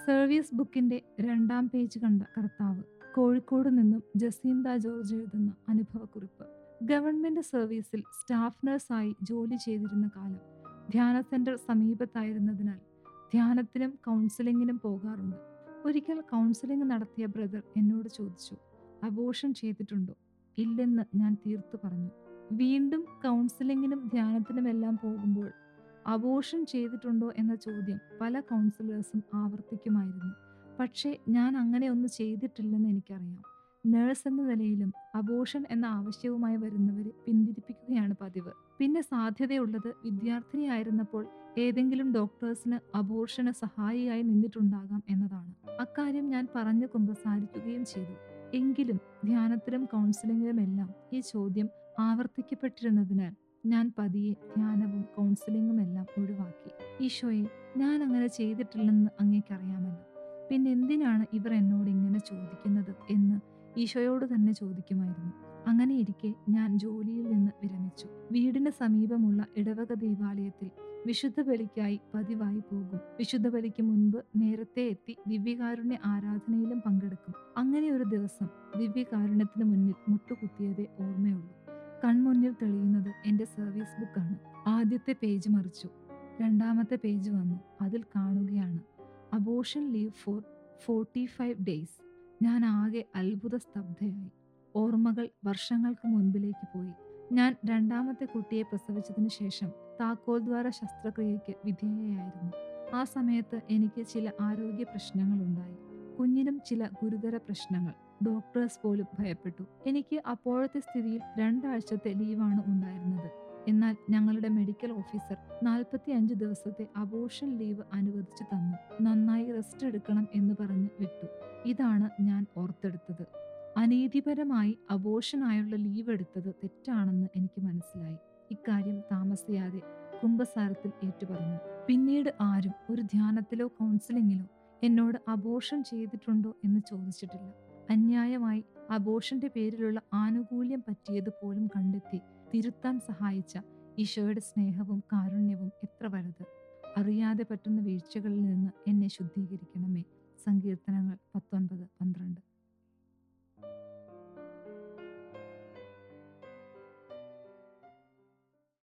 service ബുക്കിന്റെ രണ്ടാം page കണ്ട കർത്താവ് കോഴിക്കോട് നിന്നും ജസീന്ത ജോർജ് എഴുതുന്ന അനുഭവക്കുറിപ്പ് ഗവൺമെന്റ് സർവീസിൽ സ്റ്റാഫ് നഴ്സായി ജോലി ചെയ്തിരുന്ന കാലം ധ്യാന സെന്റർ സമീപത്തായിരുന്നതിനാൽ ധ്യാനത്തിനും കൗൺസിലിങ്ങിനും പോകാറുണ്ട് ഒരിക്കൽ കൗൺസിലിംഗ് നടത്തിയ ബ്രദർ എന്നോട് ചോദിച്ചു അബോഷൻ ചെയ്തിട്ടുണ്ടോ ഇല്ലെന്ന് ഞാൻ തീർത്തു പറഞ്ഞു വീണ്ടും കൗൺസിലിങ്ങിനും ധ്യാനത്തിനുമെല്ലാം പോകുമ്പോൾ അബോഷൻ ചെയ്തിട്ടുണ്ടോ എന്ന ചോദ്യം പല കൗൺസിലേഴ്സും ആവർത്തിക്കുമായിരുന്നു പക്ഷേ ഞാൻ അങ്ങനെ ഒന്നും ചെയ്തിട്ടില്ലെന്ന് എനിക്കറിയാം നേഴ്സ് എന്ന നിലയിലും അബോഷൻ എന്ന ആവശ്യവുമായി വരുന്നവരെ പിന്തിരിപ്പിക്കുകയാണ് പതിവ് പിന്നെ സാധ്യതയുള്ളത് വിദ്യാർത്ഥിനിയായിരുന്നപ്പോൾ ഏതെങ്കിലും ഡോക്ടേഴ്സിന് അബോർഷന് സഹായിയായി നിന്നിട്ടുണ്ടാകാം എന്നതാണ് അക്കാര്യം ഞാൻ പറഞ്ഞു കുമ്പസാരിക്കുകയും ചെയ്തു എങ്കിലും ധ്യാനത്തിലും കൗൺസിലിങ്ങിലുമെല്ലാം ഈ ചോദ്യം ആവർത്തിക്കപ്പെട്ടിരുന്നതിനാൽ ഞാൻ പതിയെ ധ്യാനവും കൗൺസിലിങ്ങും എല്ലാം ഒഴിവാക്കി ഈശോയെ ഞാൻ അങ്ങനെ ചെയ്തിട്ടില്ലെന്ന് അങ്ങേക്കറിയാമല്ലോ പിന്നെ എന്തിനാണ് ഇവർ എന്നോട് ഇങ്ങനെ ചോദിക്കുന്നത് എന്ന് ഈശോയോട് തന്നെ ചോദിക്കുമായിരുന്നു അങ്ങനെ ഇരിക്കെ ഞാൻ ജോലിയിൽ നിന്ന് വിരമിച്ചു വീടിന് സമീപമുള്ള ഇടവക ദേവാലയത്തിൽ വിശുദ്ധ ബലിക്കായി പതിവായി പോകും വിശുദ്ധ ബലിക്ക് മുൻപ് നേരത്തെ എത്തി ദിവ്യകാരുണ്യ ആരാധനയിലും പങ്കെടുക്കും അങ്ങനെ ഒരു ദിവസം ദിവ്യകാരുണ്യത്തിന് മുന്നിൽ മുട്ടുകുത്തിയതേ ഓർമ്മയുള്ളൂ കൺമുന്നിൽ തെളിയുന്നത് എൻ്റെ സർവീസ് ബുക്കാണ് ആദ്യത്തെ പേജ് മറിച്ചു രണ്ടാമത്തെ പേജ് വന്നു അതിൽ കാണുകയാണ് abortion leave for forty five days ഞാൻ ആകെ അത്ഭുത സ്തബ്ധയായി ഓർമ്മകൾ വർഷങ്ങൾക്ക് മുൻപിലേക്ക് പോയി ഞാൻ രണ്ടാമത്തെ കുട്ടിയെ പ്രസവിച്ചതിനു ശേഷം താക്കോൽ ദ്വാര ശസ്ത്രക്രിയയ്ക്ക് വിധേയയായിരുന്നു ആ സമയത്ത് എനിക്ക് ചില ആരോഗ്യ പ്രശ്നങ്ങളുണ്ടായി കുഞ്ഞിനും ചില ഗുരുതര പ്രശ്നങ്ങൾ ഡോക്ടേഴ്സ് പോലും ഭയപ്പെട്ടു എനിക്ക് അപ്പോഴത്തെ സ്ഥിതിയിൽ രണ്ടാഴ്ചത്തെ ലീവാണ് ഉണ്ടായിരുന്നത് എന്നാൽ ഞങ്ങളുടെ മെഡിക്കൽ ഓഫീസർ നാൽപ്പത്തി അഞ്ച് ദിവസത്തെ അബോഷൻ ലീവ് അനുവദിച്ചു തന്നു നന്നായി റെസ്റ്റ് എടുക്കണം എന്ന് പറഞ്ഞ് വിട്ടു ഇതാണ് ഞാൻ ഓർത്തെടുത്തത് അനീതിപരമായി അബോഷനായുള്ള ലീവ് എടുത്തത് തെറ്റാണെന്ന് എനിക്ക് മനസ്സിലായി ഇക്കാര്യം താമസിയാതെ കുംഭസാരത്തിൽ ഏറ്റുപറഞ്ഞു പിന്നീട് ആരും ഒരു ധ്യാനത്തിലോ കൗൺസിലിങ്ങിലോ എന്നോട് അബോഷൻ ചെയ്തിട്ടുണ്ടോ എന്ന് ചോദിച്ചിട്ടില്ല അന്യായമായി അബോഷന്റെ പേരിലുള്ള ആനുകൂല്യം പറ്റിയത് പോലും കണ്ടെത്തി തിരുത്താൻ സഹായിച്ച ഈശോയുടെ സ്നേഹവും കാരുണ്യവും എത്ര വലുത് അറിയാതെ പറ്റുന്ന വീഴ്ചകളിൽ നിന്ന് എന്നെ ശുദ്ധീകരിക്കണമേ സങ്കീർത്തനങ്ങൾ പത്തൊൻപത് പന്ത്രണ്ട്